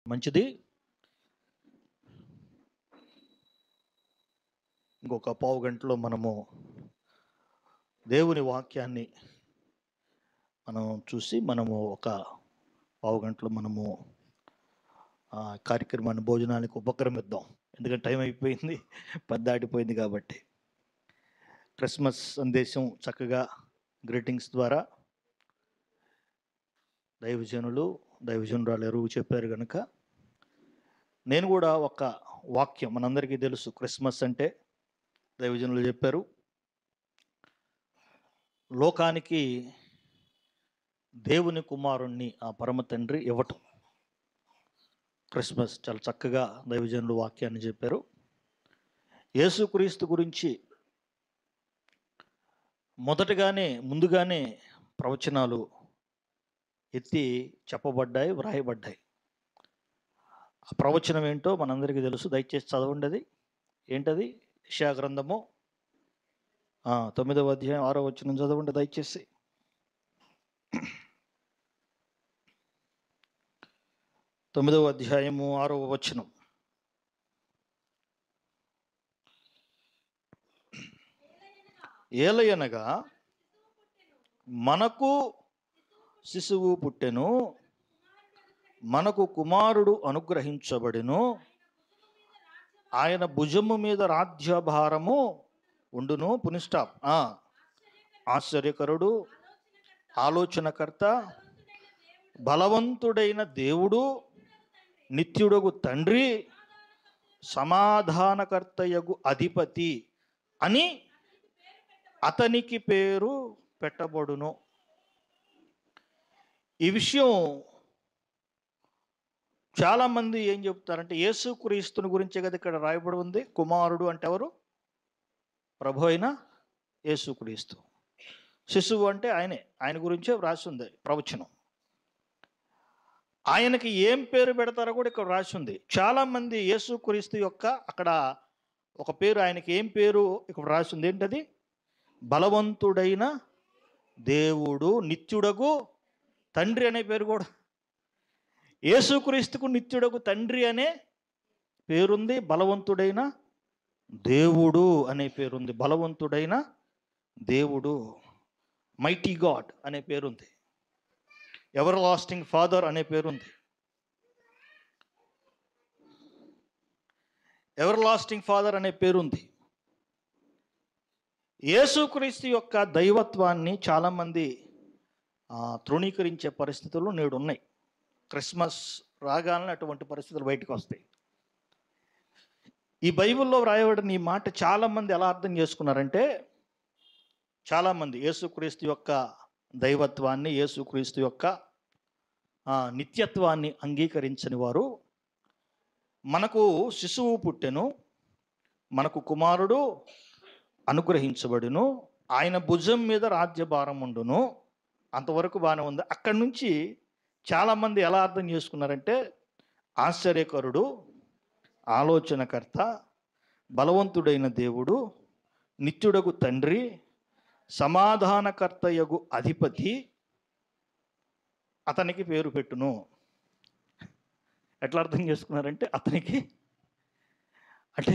మంచిది ఇంకొక పావు గంటలో మనము దేవుని వాక్యాన్ని మనం చూసి మనము ఒక పావు గంటలో మనము ఆ కార్యక్రమాన్ని భోజనానికి ఉపక్రమిద్దాం ఎందుకంటే టైం అయిపోయింది పది దాటిపోయింది కాబట్టి క్రిస్మస్ సందేశం చక్కగా గ్రీటింగ్స్ ద్వారా దైవజనులు దైవజనురాలు ఎరువు చెప్పారు కనుక నేను కూడా ఒక వాక్యం మనందరికీ తెలుసు క్రిస్మస్ అంటే దైవజనులు చెప్పారు లోకానికి దేవుని కుమారుణ్ణి ఆ పరమ తండ్రి ఇవ్వటం క్రిస్మస్ చాలా చక్కగా దైవజనులు వాక్యాన్ని చెప్పారు యేసుక్రీస్తు గురించి మొదటగానే ముందుగానే ప్రవచనాలు ఎత్తి చెప్పబడ్డాయి వ్రాయబడ్డాయి ఆ ప్రవచనం ఏంటో మనందరికీ తెలుసు దయచేసి చదవండి అది ఏంటది యెషయా గ్రంథము ఆ, తొమ్మిదవ అధ్యాయం ఆరో వచ్చిన చదవండి దయచేసి తొమ్మిదవ అధ్యాయము ఆరవ వచనం ఏలయనగా మనకు శిశువు పుట్టెను మనకు కుమారుడు అనుగ్రహించబడెను ఆయన భుజము మీద రాజ్యభారము ఉండును పునిస్టాప్ ఆ, ఆశ్చర్యకరుడు ఆలోచనకర్త బలవంతుడైన దేవుడు నిత్యుడగు తండ్రి సమాధానకర్తయగు అధిపతి అని అతనికి పేరు పెట్టబడును ఈ విషయం చాలామంది ఏం చెప్తారంటే యేసుక్రీస్తుని గురించే కదా ఇక్కడ రాయబడి ఉంది కుమారుడు అంటే ఎవరు ప్రభు అయిన యేసుక్రీస్తు శిశువు అంటే ఆయనే ఆయన గురించే రాసి ఉంది ప్రవచనం ఆయనకి ఏం పేరు పెడతారో కూడా ఇక్కడ రాసి ఉంది చాలామంది యేసుక్రీస్తు యొక్క అక్కడ ఒక పేరు ఆయనకి ఏం పేరు ఇక్కడ రాసి ఉంది ఏంటది బలవంతుడైన దేవుడు నిత్యుడగు తండ్రి అనే పేరు కూడా యేసుక్రీస్తుకు నిత్యుడగు తండ్రి అనే పేరుంది బలవంతుడైన దేవుడు అనే పేరుంది బలవంతుడైన దేవుడు మైటీ గాడ్ అనే పేరుంది ఎవర్ లాస్టింగ్ ఫాదర్ అనే పేరుంది ఎవర్ లాస్టింగ్ ఫాదర్ అనే పేరుంది యేసుక్రీస్తు యొక్క దైవత్వాన్ని చాలామంది ఆ, తృణీకరించే పరిస్థితులు నేడు ఉన్నాయి క్రిస్మస్ రాగానే అటువంటి పరిస్థితులు బయటకు వస్తాయి ఈ బైబిల్లో వ్రాయబడిన ఈ మాట చాలామంది ఎలా అర్థం చేసుకున్నారంటే చాలామంది యేసుక్రీస్తు యొక్క దైవత్వాన్ని యేసుక్రీస్తు యొక్క ఆ, నిత్యత్వాన్ని అంగీకరించని వారు మనకు శిశువు పుట్టెను మనకు కుమారుడు అనుగ్రహించబడును ఆయన భుజం మీద రాజ్యభారం ఉండును అంతవరకు బాగానే ఉంది అక్కడి నుంచి చాలామంది ఎలా అర్థం చేసుకున్నారంటే ఆశ్చర్యకరుడు ఆలోచనకర్త బలవంతుడైన దేవుడు నిత్యుడగు తండ్రి సమాధానకర్తయగు అధిపతి అతనికి పేరు పెట్టును ఎట్లా అర్థం చేసుకున్నారంటే అతనికి అంటే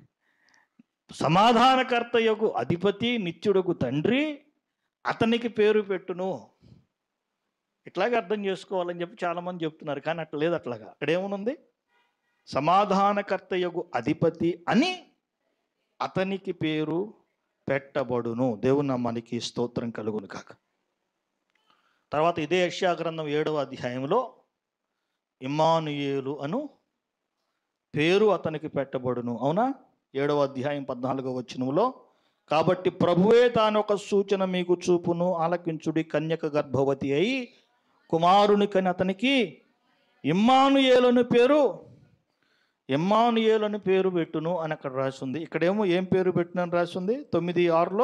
సమాధానకర్తయగు అధిపతి నిత్యుడగు తండ్రి అతనికి పేరు పెట్టును ఇట్లాగే అర్థం చేసుకోవాలని చెప్పి చాలామంది చెప్తున్నారు కానీ అట్లా లేదు అట్లాగా అక్కడ ఏమనుంది సమాధానకర్తయగు అధిపతి అని అతనికి పేరు పెట్టబడును దేవుని నామానికి స్తోత్రం కలుగును కాక తర్వాత ఇదే యెషయా గ్రంథం ఏడవ అధ్యాయంలో ఇమ్మానుయేలు అను పేరు అతనికి పెట్టబడును అవునా ఏడవ అధ్యాయం పద్నాలుగవ వచనంలో కాబట్టి ప్రభువే తాను ఒక సూచన మీకు చూపును ఆలకించుడి కన్యక గర్భవతి అయి కుమారుని కని అతనికి ఇమ్మానుయేలని పేరు ఇమ్మానుయేలని పేరు పెట్టును అని అక్కడ రాసింది ఇక్కడేమో ఏం పేరు పెట్టునని రాసింది తొమ్మిది ఆరులో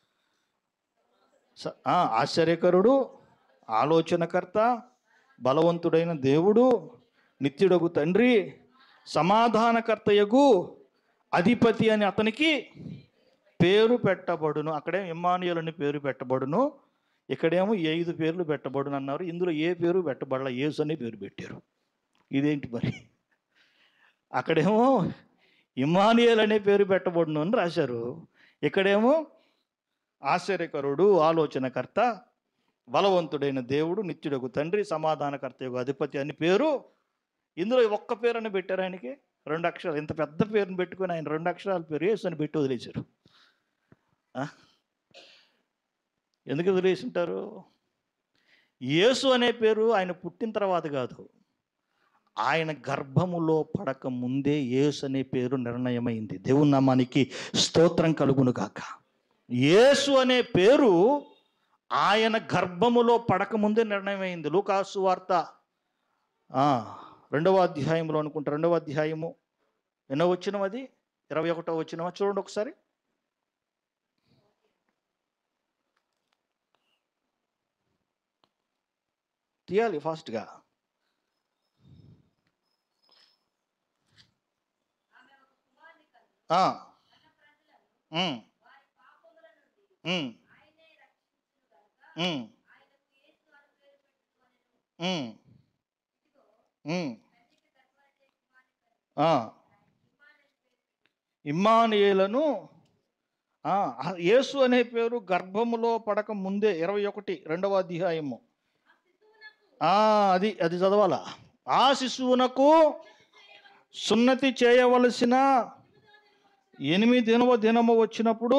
స- ఆ, ఆశ్చర్యకరుడు ఆలోచనకర్త బలవంతుడైన దేవుడు నిత్యుడగు తండ్రి సమాధానకర్తయగు అధిపతి అని అతనికి పేరు పెట్టబడును అక్కడే ఇమ్మానుయేల్ అని పేరు పెట్టబడును ఇక్కడేమో ఈ ఐదు పేర్లు పెట్టబడును అన్నారు ఇందులో ఏ పేరు పెట్టబడల యేసు అని పేరు పెట్టారు ఇదేంటి మరి అక్కడేమో ఇమానియల్ అనే పేరు పెట్టబడును అని రాశారు ఇక్కడేమో ఆశ్చర్యకరుడు ఆలోచనకర్త బలవంతుడైన దేవుడు నిత్యుడకు తండ్రి సమాధానకర్త యొక్క అధిపతి అని పేరు ఇందులో ఒక్క పేరు అని పెట్టారు ఆయనకి రెండు అక్షరాలు ఇంత పెద్ద పేరుని పెట్టుకొని ఆయన రెండు అక్షరాల పేరు యేసు అని పెట్టి వదిలేశారు ఆ? ఎందుకు వదిలేసి ఉంటారు యేసు అనే పేరు ఆయన పుట్టిన తర్వాత కాదు ఆయన గర్భములో పడక ముందే యేసు అనే పేరు నిర్ణయమైంది దేవుని నామానికి స్తోత్రం కలుగును గాక యేసు అనే పేరు ఆయన గర్భములో పడక ముందే నిర్ణయమైంది లూకాసు వార్త ఆ, రెండవ అధ్యాయంలో అనుకుంటా రెండవ అధ్యాయము ఎన్నో వచ్చినం అది ఇరవై ఒకటో వచ్చినవా చూడండి ఒకసారి తీయాలి ఫాస్ట్గా ఆ. ఉమ్. ఉమ్. ఉమ్. ఉమ్. ఉమ్. ఆ. ఇమ్మానియేలను ఆ, ఆ యేసు అనే పేరు గర్భములో పడక ముందే ఇరవై ఒకటి రెండవ అధ్యాయము ఆ, అది అది చదవాలా ఆ శిశువునకు సున్నతి చేయవలసిన ఎనిమిది దినవ దినము వచ్చినప్పుడు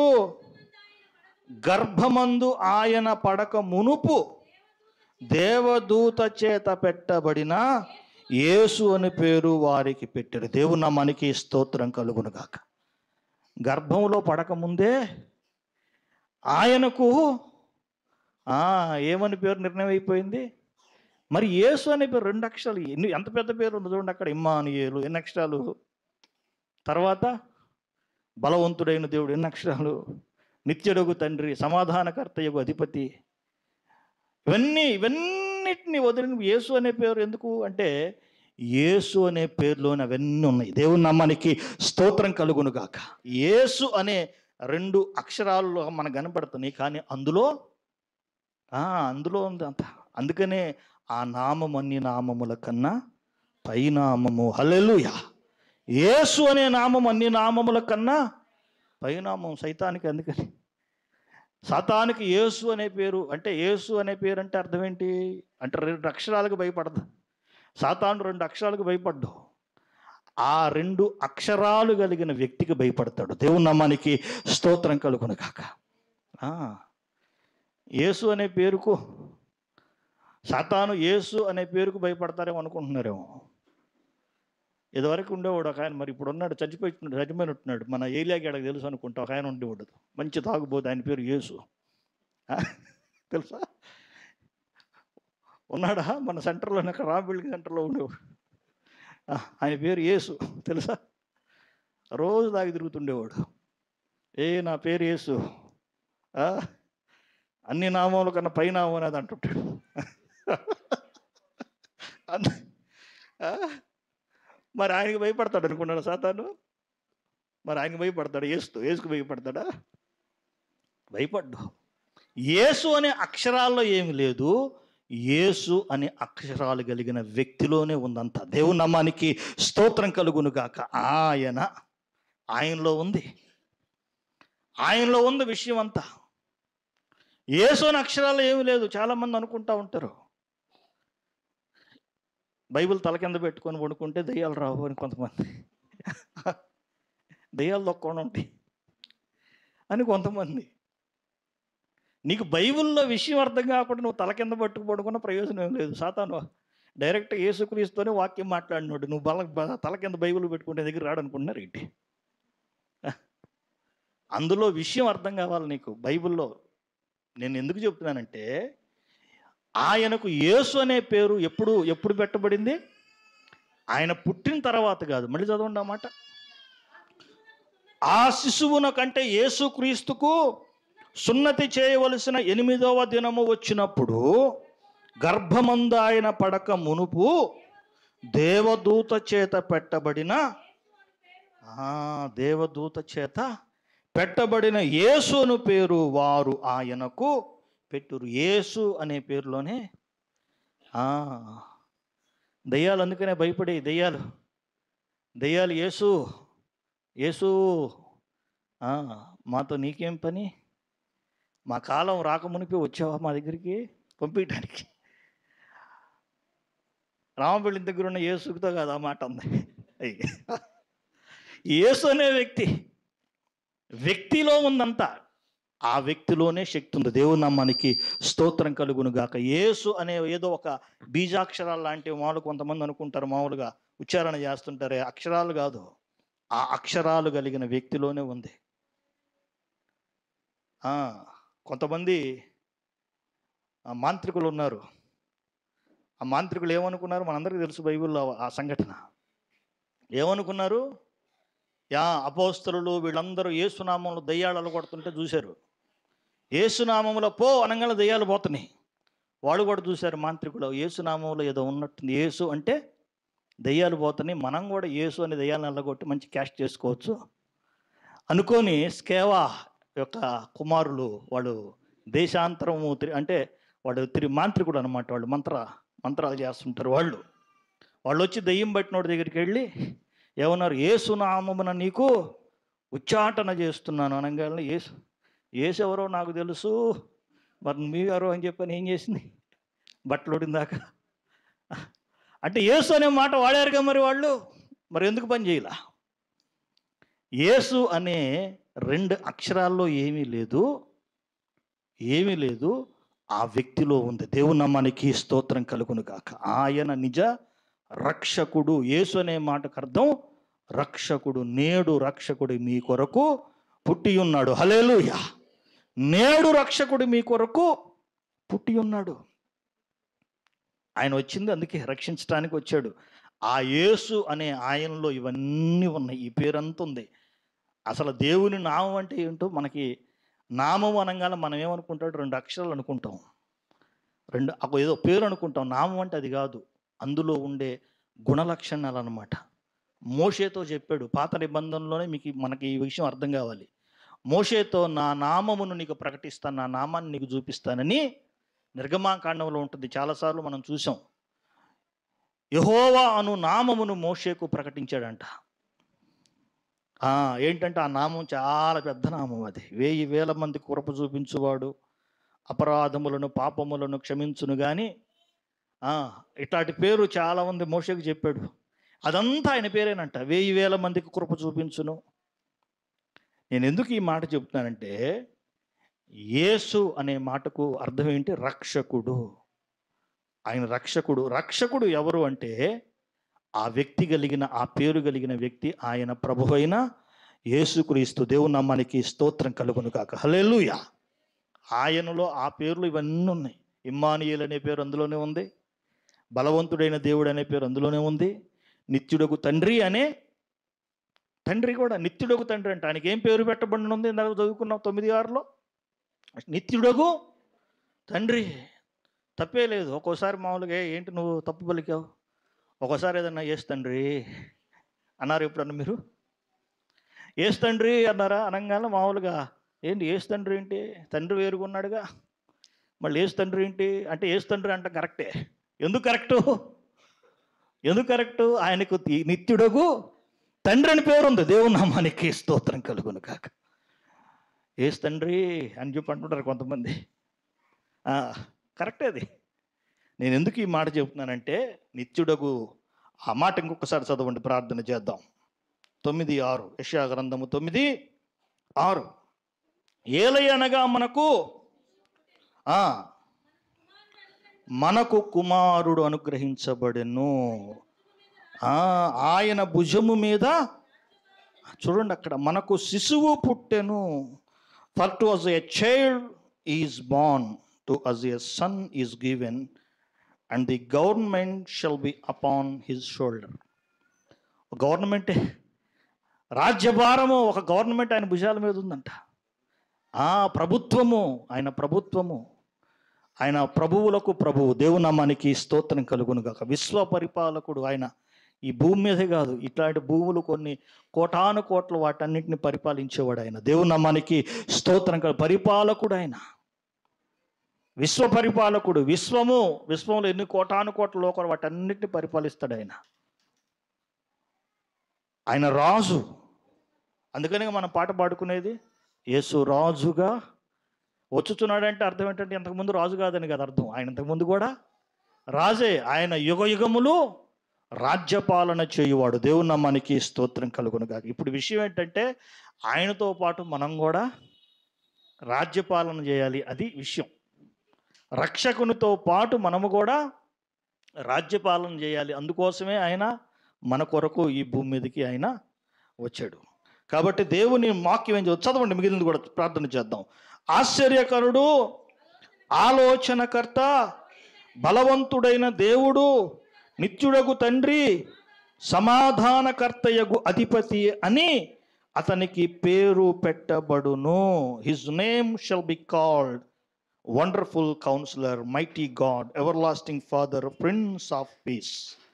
గర్భమందు ఆయన పడక మునుపు దేవదూత చేత పెట్టబడిన యేసు అని పేరు వారికి పెట్టారు దేవుని మనకి స్తోత్రం కలుగునుగాక గర్భంలో పడకముందే ఆయనకు ఆ, ఏమని పేరు నిర్ణయం అయిపోయింది మరి యేసు అనే పేరు రెండు అక్షరాలు ఎన్ని ఎంత పెద్ద పేరు ఉంది చూడండి అక్కడ ఇమ్మానియేలు ఎన్ని అక్షరాలు తర్వాత బలవంతుడైన దేవుడు ఎన్ని అక్షరాలు నిత్యుడగు తండ్రి సమాధానకర్త యొక్క అధిపతి ఇవన్నీ ఇవన్నిటిని వదిలిన యేసు అనే పేరు ఎందుకు అంటే యేసు అనే పేరులోని అవన్నీ ఉన్నాయి దేవుని నామానికి స్తోత్రం కలుగును గాక యేసు అనే రెండు అక్షరాల్లో మనకు కనపడుతున్నాయి కానీ అందులో ఆ, అందులో ఉంది అంత అందుకనే ఆ నామం అన్ని నామముల కన్నా పైనామము హల్లెలూయా యేసు అనే నామం అన్ని నామముల కన్నా పైనామం సైతానికి అందుకని సాతానికి యేసు అనే పేరు అంటే యేసు అనే పేరు అంటే అర్థం ఏంటి అంటే రెండు అక్షరాలకు భయపడదు సాతాను రెండు అక్షరాలకు భయపడ్డు ఆ రెండు అక్షరాలు కలిగిన వ్యక్తికి భయపడతాడు దేవుని నామానికి స్తోత్రం కలుగును కాక యేసు అనే పేరుకు సాతాను యేసు అనే పేరుకు భయపడతారేమో అనుకుంటున్నారేమో ఇదివరకు ఉండేవాడు ఒక ఆయన మరి ఇప్పుడు ఉన్నాడు చచ్చిపోయి చచ్చిపోయినట్టున్నాడు మన ఏలియాకి ఆడకు తెలుసు అనుకుంటా ఒక ఆయన ఉండేవాడు మంచి తాగుబోతు ఆయన పేరు యేసు ఆ? తెలుసా ఉన్నాడా మన సెంటర్లోనే అక్కడ రాంబిల్డింగ్ సెంటర్లో ఉండేవాడు ఆ, ఆయన పేరు యేసు తెలుసా రోజు తాగి తిరుగుతుండేవాడు ఏ నా పేరు యేసు ఆ? అన్ని నామాల కన్నా పై నామం అనేది అంటుంటాడు అంద- ఆ? మరి ఆయనకి భయపడతాడు అనుకున్నాడు సాతాను మరి ఆయనకి భయపడతాడు ఏసు ఏసుకు భయపడతాడా భయపడ్డు యేసు అనే అక్షరాల్లో ఏమి లేదు యేసు అనే అక్షరాలు కలిగిన వ్యక్తిలోనే ఉందంత దేవుని నామానికి స్తోత్రం కలుగును గాక ఆయన ఆయనలో ఉంది ఆయనలో ఉంది విషయం అంతా యేసు అనే అక్షరాలు ఏమి లేదు చాలామంది అనుకుంటా ఉంటారు బైబిల్ తల కింద పెట్టుకొని పడుకుంటే దయ్యాలు రావు అని కొంతమంది దయ్యాలు తక్కువ ఉంటాయి అని కొంతమంది నీకు బైబిల్లో విషయం అర్థం కాకుండా నువ్వు తల కింద పట్టుకు పడుకున్న ప్రయోజనం ఏం లేదు సాతాను డైరెక్ట్ యేసుక్రీస్తుతోనే వాక్యం మాట్లాడినాడు నువ్వు బల బ- తల కింద బైబిల్ పెట్టుకుంటే దగ్గర రాడనుకుంటున్నారు ఏంటి అందులో విషయం అర్థం కావాలి నీకు బైబిల్లో నేను ఎందుకు చెప్తున్నానంటే ఆయనకు యేసు అనే పేరు ఎప్పుడు ఎప్పుడు పెట్టబడింది ఆయన పుట్టిన తర్వాత కాదు మళ్ళీ చదవండి ఆ మాట ఆ శిశువున కంటే యేసు క్రీస్తుకు సున్నతి చేయవలసిన ఎనిమిదవ దినము వచ్చినప్పుడు గర్భమందు ఆయన పడక మునుపు దేవదూత చేత పెట్టబడిన ఆ, దేవదూత చేత పెట్టబడిన యేసును పేరు వారు ఆయనకు పెట్టురు యేసు అనే పేరులోనే ఆ, దయ్యాలు అందుకనే భయపడే దయ్యాలు దయ్యాలు యేసు యేసు ఆ, మాతో నీకేం పని మా కాలం రాకమునిపి వచ్చావా మా దగ్గరికి పంపించడానికి రామపల్లి దగ్గర ఉన్న యేసుకుతో కాదు ఆ మాట ఉంది అయ్యి. యేసు అనే వ్యక్తి వ్యక్తిలో ఉందంతా ఆ వ్యక్తిలోనే శక్తి ఉంది దేవుని నమ్మానికి స్తోత్రం కలుగును గాక యేసు అనే ఏదో ఒక బీజాక్షరాలు లాంటివి మామూలు కొంతమంది అనుకుంటారు మామూలుగా ఉచ్చారణ చేస్తుంటారే అక్షరాలు కాదు ఆ అక్షరాలు కలిగిన వ్యక్తిలోనే ఉంది ఆ, కొంతమంది ఆ, మాంత్రికులు ఉన్నారు ఆ మాంత్రికులు ఏమనుకున్నారు మనందరికీ తెలుసు బైబిల్లో ఆ సంఘటన ఏమనుకున్నారు యా అపోస్తలు వీళ్ళందరూ ఏసునామంలో దయ్యాలు కొడుతుంటే చూశారు ఏసునామంలో పో అనగానే దయ్యాలు పోతున్నాయి వాళ్ళు కూడా చూశారు మాంత్రికులు ఏసునామంలో ఏదో ఉన్నట్టుంది ఏసు అంటే దయ్యాలు పోతున్నాయి మనం కూడా ఏసు అనే దయ్యాలను వెళ్ళగొట్టి మంచి క్యాష్ చేసుకోవచ్చు అనుకొని స్కేవా యొక్క కుమారులు వాళ్ళు దేశాంతరము తిరి- అంటే వాడు తిరిగి మాంత్రికుడు అనమాట వాళ్ళు మంత్ర మంత్రాలు చేస్తుంటారు వాళ్ళు వాళ్ళు వచ్చి దయ్యం పట్టినోడి దగ్గరికి వెళ్ళి ఏమన్నారు ఏసునామమున నీకు ఉచ్చాటన చేస్తున్నాను అనగానే ఏసు ఏసు ఎవరో నాకు తెలుసు మరి మీ ఎవరో అని చెప్పని ఏం చేసింది బట్టలు ఉడిందాక అంటే ఏసు అనే మాట వాడారుగా మరి వాళ్ళు మరి ఎందుకు పని చేయాల యేసు అనే రెండు అక్షరాల్లో ఏమీ లేదు ఏమీ లేదు ఆ వ్యక్తిలో ఉంది దేవుని నమ్మానికి స్తోత్రం కలుగును గాక ఆయన నిజ రక్షకుడు యేసు అనే మాటకు అర్థం రక్షకుడు నేడు రక్షకుడు మీ కొరకు పుట్టి ఉన్నాడు హలేలుయా నేడు రక్షకుడు మీ కొరకు పుట్టి ఉన్నాడు ఆయన వచ్చింది అందుకే రక్షించడానికి వచ్చాడు ఆ యేసు అనే ఆయనలో ఇవన్నీ ఉన్నాయి ఈ పేరంతా ఉంది అసలు దేవుని నామం అంటే ఏంటో మనకి నామం అనగానే మనం ఏమనుకుంటాడు రెండు అక్షరాలు అనుకుంటాం రెండు ఒక ఏదో పేరు అనుకుంటాం నామం అంటే అది కాదు అందులో ఉండే గుణలక్షణాలు అనమాట మోషేతో చెప్పాడు పాత నిబంధనలోనే మీకు మనకి ఈ విషయం అర్థం కావాలి మోషేతో నా నామమును నీకు ప్రకటిస్తాను నా నామాన్ని నీకు చూపిస్తానని నిర్గమాకాండంలో ఉంటుంది చాలాసార్లు మనం చూసాం యహోవా అను నామమును మోషేకు ప్రకటించాడంట ఆ, ఏంటంటే ఆ నామం చాలా పెద్ద నామం అది వేయి వేల మంది కురపు చూపించువాడు అపరాధములను పాపములను క్షమించును కానీ ఇట్లాంటి పేరు చాలా మంది మోషకు చెప్పాడు అదంతా ఆయన పేరేనంట వెయ్యి వేల మందికి కృప చూపించును నేను ఎందుకు ఈ మాట చెప్తున్నానంటే యేసు అనే మాటకు అర్థం ఏంటి రక్షకుడు ఆయన రక్షకుడు రక్షకుడు ఎవరు అంటే ఆ వ్యక్తి కలిగిన ఆ పేరు కలిగిన వ్యక్తి ఆయన ప్రభు అయిన యేసుక్రీస్తు దేవుని నామానికి స్తోత్రం కలుగును కాక హల్లెలూయా ఆయనలో ఆ పేర్లు ఇవన్నీ ఉన్నాయి ఇమ్మానియేల్ అనే పేరు అందులోనే ఉంది బలవంతుడైన దేవుడు అనే పేరు అందులోనే ఉంది నిత్యుడకు తండ్రి అనే తండ్రి కూడా నిత్యుడకు తండ్రి అంటే ఆయనకి ఏం పేరు పెట్టబడి ఉంది ఇందాక చదువుకున్నాం తొమ్మిది ఆరులో నిత్యుడకు తండ్రి తప్పే లేదు ఒక్కోసారి మామూలుగా "ఏ, ఏంటి నువ్వు తప్పు పలికావు ఒక్కోసారి ఏదన్నా ఏసు తండ్రి అన్నారు ఎప్పుడన్నా మీరు ఏసు తండ్రి అన్నారా అనగానే మామూలుగా ఏంటి ఏసు తండ్రి ఏంటి తండ్రి వేరుగున్నాడుగా మళ్ళీ ఏసు తండ్రి ఏంటి అంటే ఏసు తండ్రి అంటే కరెక్టే ఎందుకు కరెక్టు ఎందుకు కరెక్టు ఆయనకు తి- నిత్యుడగు తండ్రి అని పేరు ఉంది దేవుని నామానికి స్తోత్రం కలుగును కాక ఏసు తండ్రి అని చెప్పి అంటుంటారు కొంతమంది ఆ, కరెక్టే అది నేను ఎందుకు ఈ మాట చెబుతున్నానంటే నిత్యుడగు ఆ మాట ఇంకొకసారి చదవండి ప్రార్థన చేద్దాం తొమ్మిది ఆరు యశా గ్రంథము తొమ్మిది ఆరు ఏలయనగా మనకు ఆ, మనకు కుమారుడు అనుగ్రహించబడెను ఆ, ఆయన భుజము మీద చూడండి అక్కడ మనకు శిశువు పుట్టెను for to us a child is born to us a son is given and the government shall be upon his shoulder government రాజ్యభారము ఒక గవర్నమెంట్ ఆయన భుజాల మీద ఉందంట ఆ ప్రభుత్వము ఆయన ప్రభుత్వము ఆయన ప్రభువులకు ప్రభువు దేవునామానికి స్తోత్రం కలుగును గాక విశ్వ పరిపాలకుడు ఆయన ఈ భూమి మీదే కాదు ఇట్లాంటి భూములు కొన్ని కోటాను కోట్ల వాటన్నిటిని పరిపాలించేవాడు ఆయన దేవునామానికి స్తోత్రం కలు పరిపాలకుడు ఆయన విశ్వ పరిపాలకుడు విశ్వము విశ్వంలో ఎన్ని కోటాను కోట్ల లోకాలు వాటన్నిటిని పరిపాలిస్తాడు ఆయన ఆయన రాజు అందుకని మనం పాట పాడుకునేది యేసు రాజుగా వచ్చుచున్నాడంటే అర్థం ఏంటంటే ఇంతకుముందు రాజు కాదని కదా అర్థం ఆయన ఇంతకుముందు కూడా రాజే ఆయన యుగ యుగములు రాజ్యపాలన చేయువాడు దేవుని నమ్మానికి స్తోత్రం కలుగును కాక ఇప్పుడు విషయం ఏంటంటే ఆయనతో పాటు మనం కూడా రాజ్యపాలన చేయాలి అది విషయం రక్షకునితో పాటు మనము కూడా రాజ్యపాలన చేయాలి అందుకోసమే ఆయన మన కొరకు ఈ భూమి మీదకి ఆయన వచ్చాడు కాబట్టి దేవుని వాక్యం ఏం చదువు- చదవండి మిగిలింది కూడా ప్రార్థన చేద్దాం ఆశ్చర్యకరుడు ఆలోచనకర్త బలవంతుడైన దేవుడు నిత్యుడగు తండ్రి సమాధానకర్తయగు అధిపతి అని అతనికి పేరు పెట్టబడును his name shall be called wonderful counsellor mighty God everlasting father prince of peace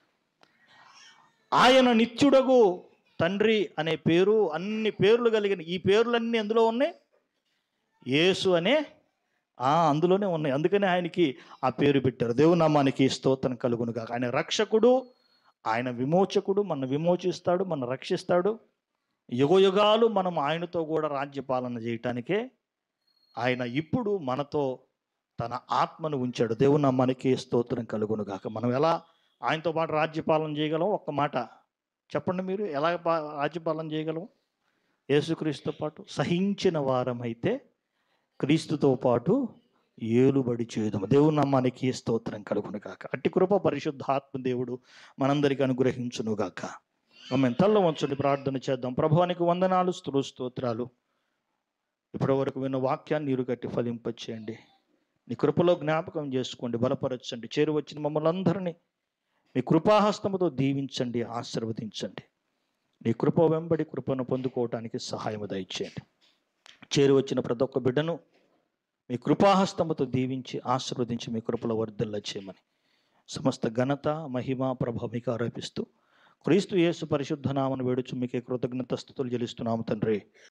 ఆయన నిత్యుడగు తండ్రి అనే పేరు అన్ని పేర్లు కలిగిన ఈ పేర్లన్నీ ఎందులో ఉన్నాయి యేసు అనే ఆ అందులోనే ఉన్నాయి అందుకనే ఆయనకి ఆ పేరు పెట్టారు దేవునామానికి స్తోత్రం కలుగును కాక ఆయన రక్షకుడు ఆయన విమోచకుడు మన విమోచిస్తాడు మన రక్షిస్తాడు యుగ యుగాలు మనం ఆయనతో కూడా రాజ్యపాలన చేయటానికే ఆయన ఇప్పుడు మనతో తన ఆత్మను ఉంచాడు దేవునామానికి స్తోత్రం కలుగును కాక మనం ఎలా ఆయనతో పాటు రాజ్యపాలన చేయగలం ఒక్క మాట చెప్పండి మీరు ఎలా పా- రాజ్యపాలన చేయగలం యేసుక్రీస్తుతో పాటు సహించిన వారమైతే క్రీస్తుతో పాటు ఏలుబడి చేయదము దేవుని నామానికి స్తోత్రం కలుగును గాక అట్టి కృప పరిశుద్ధాత్మ దేవుడు మనందరికి అనుగ్రహించును గాక ఆమె తల్ల వంచుని ప్రార్థన చేద్దాం ప్రభువానికి వందనాలు స్తులు స్తోత్రాలు ఇప్పటి వరకు విన్న వాక్యాన్ని నీరు కట్టి ఫలింపచేయండి నీ కృపలో జ్ఞాపకం చేసుకోండి బలపరచండి చేరువచ్చిన మమ్మల్ని అందరినీ మీ కృపాహస్తముతో దీవించండి ఆశీర్వదించండి నీ కృప వెంబడి కృపను పొందుకోవటానికి సహాయం దయచేయండి చేరువచ్చిన ప్రతి ఒక్క బిడ్డను మీ కృపాహస్తముతో దీవించి ఆశీర్వదించి మీ కృపలో వర్ధిల్ల చేయమని సమస్త ఘనత మహిమ ప్రభ మీకు ఆరోపిస్తూ క్రీస్తు యేసు పరిశుద్ధ నామను వేడుచు మీకే కృతజ్ఞత స్థుతులు చెల్లిస్తున్నాము తండ్రి